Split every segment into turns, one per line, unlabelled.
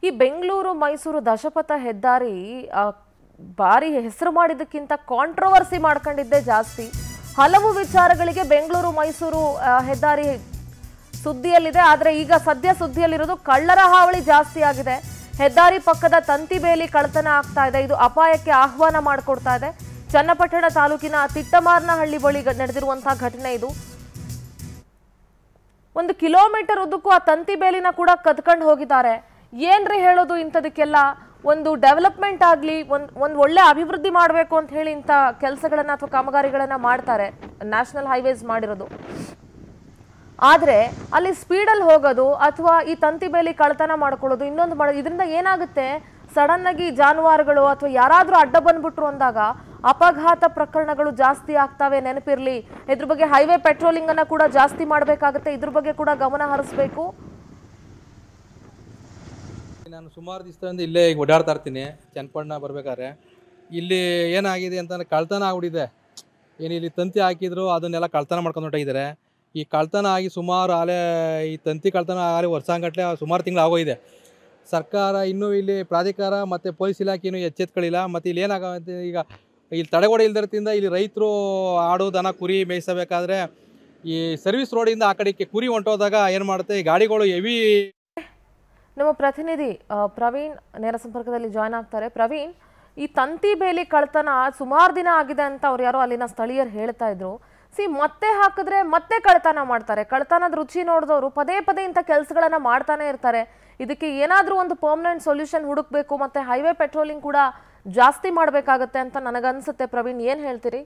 ಈ ಬೆಂಗಳೂರು ಮೈಸೂರು ದಶಪಥ ಹೆದ್ದಾರಿ ಆ, ಭಾರಿ ಹೆಸರು ಮಾಡಿದ್ದಕ್ಕಿಂತ ಕಾಂಟ್ರವರ್ಸಿ ಮಾಡ್ಕೊಂಡಿದ್ದೇ ಜಾಸ್ತಿ ಹಲವು ವಿಚಾರಗಳಿಗೆ ಬೆಂಗಳೂರು ಮೈಸೂರು ಆ, ಹೆದ್ದಾರಿ ಸುದ್ದಿಯಲ್ಲಿದೆ ಆದರೆ ಈಗ ಸದ್ಯ ಸುದ್ದಿಯಲ್ಲಿರೋದು ಕಳ್ಳರ ಹಾವಳಿ ಜಾಸ್ತಿ ಆಗಿದೆ ಹೆದ್ದಾರಿ ಪಕ್ಕದ ತಂತಿ ಬೇಲಿ ಕಳ್ಳತನ ಆಗ್ತಾ ಇದೆ ಇದು ಅಪಾಯಕ್ಕೆ ಆಹ್ವಾನ ಮಾಡಿಕೊಡ್ತಾ ಇದೆ ಚನ್ನಪಟ್ಟಣ ತಾಲೂಕಿನ ತಿಟ್ಟಮಾರ್ನಹಳ್ಳಿ ಬಳಿ ಗ- ನಡೆದಿರುವಂತಹ ಘಟನೆ ಇದು ಒಂದು ಕಿಲೋಮೀಟರ್ ಉದ್ದಕ್ಕೂ ಆ ತಂತಿ ಬೇಲಿನ ಕೂಡ ಕದ್ಕೊಂಡು ಹೋಗಿದ್ದಾರೆ ಏನ್ರಿ ಹೇಳೋದು ಇಂಥದಕ್ಕೆಲ್ಲ ಒಂದು ಡೆವಲಪ್ಮೆಂಟ್ ಆಗಲಿ ಒಂದು ಒಂದು ಒಳ್ಳೆ ಅಭಿವೃದ್ಧಿ ಮಾಡಬೇಕು ಅಂತ ಹೇಳಿ ಇಂಥ ಕೆಲಸಗಳನ್ನ ಅಥವಾ ಕಾಮಗಾರಿಗಳನ್ನ ಮಾಡ್ತಾರೆ ನ್ಯಾಷನಲ್ ಹೈವೇಸ್ ಮಾಡಿರೋದು ಆದರೆ ಅಲ್ಲಿ ಸ್ಪೀಡಲ್ಲಿ ಹೋಗೋದು ಅಥವಾ ಈ ತಂತಿ ಬೇಲಿ ಕಳ್ತನ ಮಾಡ್ಕೊಳ್ಳೋದು ಇನ್ನೊಂದು ಮಾಡೋದು ಇದರಿಂದ ಏನಾಗುತ್ತೆ ಸಡನ್ ಆಗಿ ಜಾನುವಾರುಗಳು ಅಥವಾ ಯಾರಾದರೂ ಅಡ್ಡ ಬಂದ್ಬಿಟ್ರು ಅಂದಾಗ ಅಪಘಾತ ಪ್ರಕರಣಗಳು ಜಾಸ್ತಿ ಆಗ್ತವೆ ನೆನಪಿರ್ಲಿ ಇದ್ರ ಬಗ್ಗೆ ಹೈವೇ ಪೆಟ್ರೋಲಿಂಗ್ ಅನ್ನ ಕೂಡ ಜಾಸ್ತಿ ಮಾಡಬೇಕಾಗುತ್ತೆ ಇದ್ರ ಬಗ್ಗೆ ಕೂಡ ಗಮನ ಹರಿಸ್ಬೇಕು
ನಾನು ಸುಮಾರು ದಿವಸದಿಂದ ಇಲ್ಲೇ ಈಗ ಓಡಾಡ್ತಾ ಇರ್ತೀನಿ ಚನ್ನಪಟ್ಟಣ ಬರ್ಬೇಕಾದ್ರೆ ಇಲ್ಲಿ ಏನಾಗಿದೆ ಅಂತಂದ್ರೆ ಕಳ್ತನ ಆಗ್ಬಿಟ್ಟಿದೆ ಏನು ಇಲ್ಲಿ ತಂತಿ ಹಾಕಿದ್ರು ಅದನ್ನೆಲ್ಲ ಕಳ್ತನ ಮಾಡ್ಕೊಂಡು ಹೊಂಟೋಗಿದ್ದಾರೆ ಈ ಕಳ್ತನ ಆಗಿ ಸುಮಾರು ಆಲೆ ಈ ತಂತಿ ಕಳ್ತನ ಆಗಲಿ ವರ್ಷಾಂಗಟ್ಲೆ ಸುಮಾರು ತಿಂಗಳು ಆಗೋಗಿದೆ ಸರ್ಕಾರ ಇನ್ನೂ ಇಲ್ಲಿ ಪ್ರಾಧಿಕಾರ ಮತ್ತು ಪೊಲೀಸ್ ಇಲಾಖೆ ಇನ್ನೂ ಎಚ್ಚೆತ್ಕೊಳ್ಳಿಲ್ಲ ಮತ್ತು ಇಲ್ಲಿ ಏನಾಗುತ್ತೆ ಈಗ ಇಲ್ಲಿ ತಡೆಗೋಡೆ ಇಲ್ದಿರದಿಂದ ಇಲ್ಲಿ ರೈತರು ಆಡು ದನ ಕುರಿ ಮೇಯಿಸಬೇಕಾದ್ರೆ ಈ ಸರ್ವಿಸ್ ರೋಡಿಂದ ಆ ಕಡೆಗೆ ಕುರಿ ಹೊಂಟೋದಾಗ ಏನು ಮಾಡುತ್ತೆ ಈ ಗಾಡಿಗಳು ಹೆವಿ
ನಮ್ಮ ಪ್ರತಿನಿಧಿ ಆ, ಪ್ರವೀಣ್ ನೇರ ಸಂಪರ್ಕದಲ್ಲಿ ಜಾಯ್ನ್ ಆಗ್ತಾರೆ ಪ್ರವೀಣ್ ಈ ತಂತಿ ಬೇಲಿ ಕಳ್ತನ ಸುಮಾರು ದಿನ ಆಗಿದೆ ಅಂತ ಅವ್ರು ಯಾರೋ ಅಲ್ಲಿನ ಸ್ಥಳೀಯರು ಹೇಳ್ತಾ ಇದ್ರು ಸಿ ಮತ್ತೆ ಹಾಕಿದ್ರೆ ಮತ್ತೆ ಕಳ್ತನ ಮಾಡ್ತಾರೆ ಕಳ್ತನದ ರುಚಿ ನೋಡಿದವರು ಪದೇ ಪದೇ ಇಂಥ ಕೆಲಸಗಳನ್ನ ಮಾಡ್ತಾನೆ ಇರ್ತಾರೆ ಇದಕ್ಕೆ ಏನಾದರೂ ಒಂದು ಪರ್ಮನೆಂಟ್ ಸೊಲ್ಯೂಷನ್ ಹುಡುಕ್ಬೇಕು ಮತ್ತೆ ಹೈವೇ ಪೆಟ್ರೋಲಿಂಗ್ ಕೂಡ ಜಾಸ್ತಿ ಮಾಡಬೇಕಾಗತ್ತೆ ಅಂತ ನನಗನ್ಸುತ್ತೆ ಪ್ರವೀಣ್ ಏನು ಹೇಳ್ತೀರಿ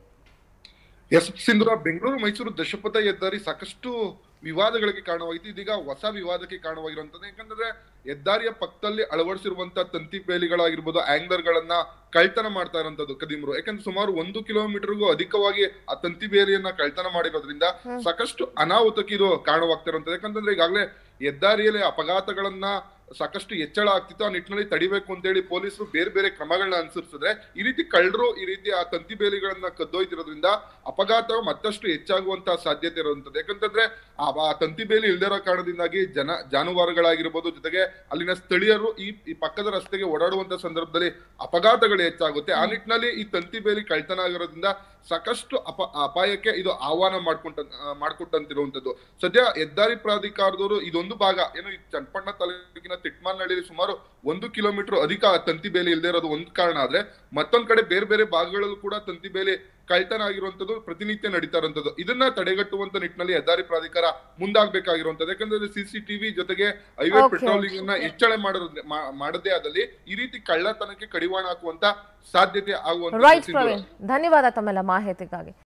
ಎಸ್ ಸಿಂಧುರ ಬೆಂಗಳೂರು ಮೈಸೂರು ದಶಪಥ ಹೆದ್ದಾರಿ ಸಾಕಷ್ಟು ವಿವಾದಗಳಿಗೆ ಕಾರಣವಾಯಿತು ಇದೀಗ ಹೊಸ ವಿವಾದಕ್ಕೆ ಕಾರಣವಾಗಿರುವಂತದ್ದು ಯಾಕಂದ್ರೆ ಹೆದ್ದಾರಿಯ ಪಕ್ಕದಲ್ಲಿ ಅಳವಡಿಸಿರುವಂತ ತಂತಿ ಬೇಲಿಗಳಾಗಿರ್ಬೋದು ಆಂಗ್ಲರ್ ಗಳನ್ನ ಕಳ್ತನ ಮಾಡ್ತಾ ಇರುವಂತದ್ದು ಕದಿಮರು ಯಾಕಂದ್ರೆ ಸುಮಾರು ಒಂದು ಕಿಲೋಮೀಟರ್ಗೂ ಅಧಿಕವಾಗಿ ಆ ತಂತಿ ಬೇಲಿಯನ್ನ ಕಳ್ತನ ಮಾಡಿರೋದ್ರಿಂದ ಸಾಕಷ್ಟು ಅನಾಹುತಕ್ಕೆ ಇದು ಕಾರಣವಾಗ್ತಾ ಇರುವಂತದ್ದು ಯಾಕಂತಂದ್ರೆ ಈಗಾಗಲೇ ಹೆದ್ದಾರಿಯಲ್ಲಿ ಅಪಘಾತಗಳನ್ನ ಸಾಕಷ್ಟು ಹೆಚ್ಚಳ ಆಗ್ತಿತ್ತು ಆ ನಿಟ್ಟಿನಲ್ಲಿ ತಡಿಬೇಕು ಅಂತ ಹೇಳಿ ಪೊಲೀಸರು ಬೇರೆ ಬೇರೆ ಕ್ರಮಗಳನ್ನ ಅನುಸರಿಸಿದ್ರೆ ಈ ರೀತಿ ಕಳ್ಳರು ಈ ರೀತಿ ಆ ತಂತಿ ಬೇಲಿಗಳನ್ನ ಕದ್ದೊಯ್ತಿರೋದ್ರಿಂದ ಅಪಘಾತ ಮತ್ತಷ್ಟು ಹೆಚ್ಚಾಗುವಂತ ಸಾಧ್ಯತೆ ಇರುವಂತದ್ದು ಯಾಕಂತಂದ್ರೆ ಆ ಆ ತಂತಿ ಬೇಲಿ ಇಲ್ದಿರೋ ಕಾರಣದಿಂದಾಗಿ ಜನ ಜಾನುವಾರುಗಳಾಗಿರ್ಬೋದು ಜೊತೆಗೆ ಅಲ್ಲಿನ ಸ್ಥಳೀಯರು ಈ ಈ ಪಕ್ಕದ ರಸ್ತೆಗೆ ಓಡಾಡುವಂತ ಸಂದರ್ಭದಲ್ಲಿ ಅಪಘಾತಗಳು ಹೆಚ್ಚಾಗುತ್ತೆ ಆ ನಿಟ್ಟಿನಲ್ಲಿ ಈ ತಂತಿ ಬೇಲಿ ಕಳ್ತನ ಆಗಿರೋದ್ರಿಂದ ಸಾಕಷ್ಟು ಅಪ ಅಪಾಯಕ್ಕೆ ಇದು ಆಹ್ವಾನ ಮಾಡ್ಕೊಂಡ ಮಾಡ್ಕೊಟ್ಟಂತಿರುವಂತದ್ದು ಸದ್ಯ ಹೆದ್ದಾರಿ ಪ್ರಾಧಿಕಾರದವರು ಇದೊಂದು ಭಾಗ ಏನು ಈ ಚನ್ನಪಟ್ಟಣ ತಾಲೂಕಿನ ತಿಟ್ಮಾಲ್ನಹಳ್ಳಿಯಲ್ಲಿ ಸುಮಾರು ಒಂದು ಕಿಲೋಮೀಟರ್ ಅಧಿಕ ತಂತಿ ಬೇಲಿ ಇಲ್ಲದೆ ಇರೋದು ಒಂದು ಕಾರಣ ಆದ್ರೆ ಮತ್ತೊಂದ್ ಕಡೆ ಬೇರೆ ಬೇರೆ ಭಾಗಗಳಲ್ಲೂ ಕೂಡ ತಂತಿ ಬೇಲಿ ಕಳ್ತನ ಆಗಿರುವಂತದ್ದು ಪ್ರತಿನಿತ್ಯ ನಡೀತಾ ಇರುವಂತದ್ದು ಇದನ್ನ ತಡೆಗಟ್ಟುವಂತ ನಿಟ್ಟಿನಲ್ಲಿ ಹೆದ್ದಾರಿ ಪ್ರಾಧಿಕಾರ ಮುಂದಾಗಬೇಕಾಗಿರುವಂತದ್ದು ಯಾಕಂದ್ರೆ ಸಿಸಿಟಿವಿ ಜೊತೆಗೆ ಹೈವೇ
Okay,
ಪೆಟ್ರೋಲಿಂಗ್ ಅನ್ನ ಹೆಚ್ಚಳ ಮಾಡೋದ್ ಮಾ- ಮಾಡದೇ ಆದಲ್ಲಿ ಈ ರೀತಿ ಕಳ್ಳತನಕ್ಕೆ ಕಡಿವಾಣ ಹಾಕುವಂತ ಸಾಧ್ಯತೆ
ರೈಟ್
ಆಗುವಂತ
ಪ್ರವೀಣ್ ಧನ್ಯವಾದ ತಮ್ಮೆಲ್ಲ ಮಾಹಿತಿಗಾಗಿ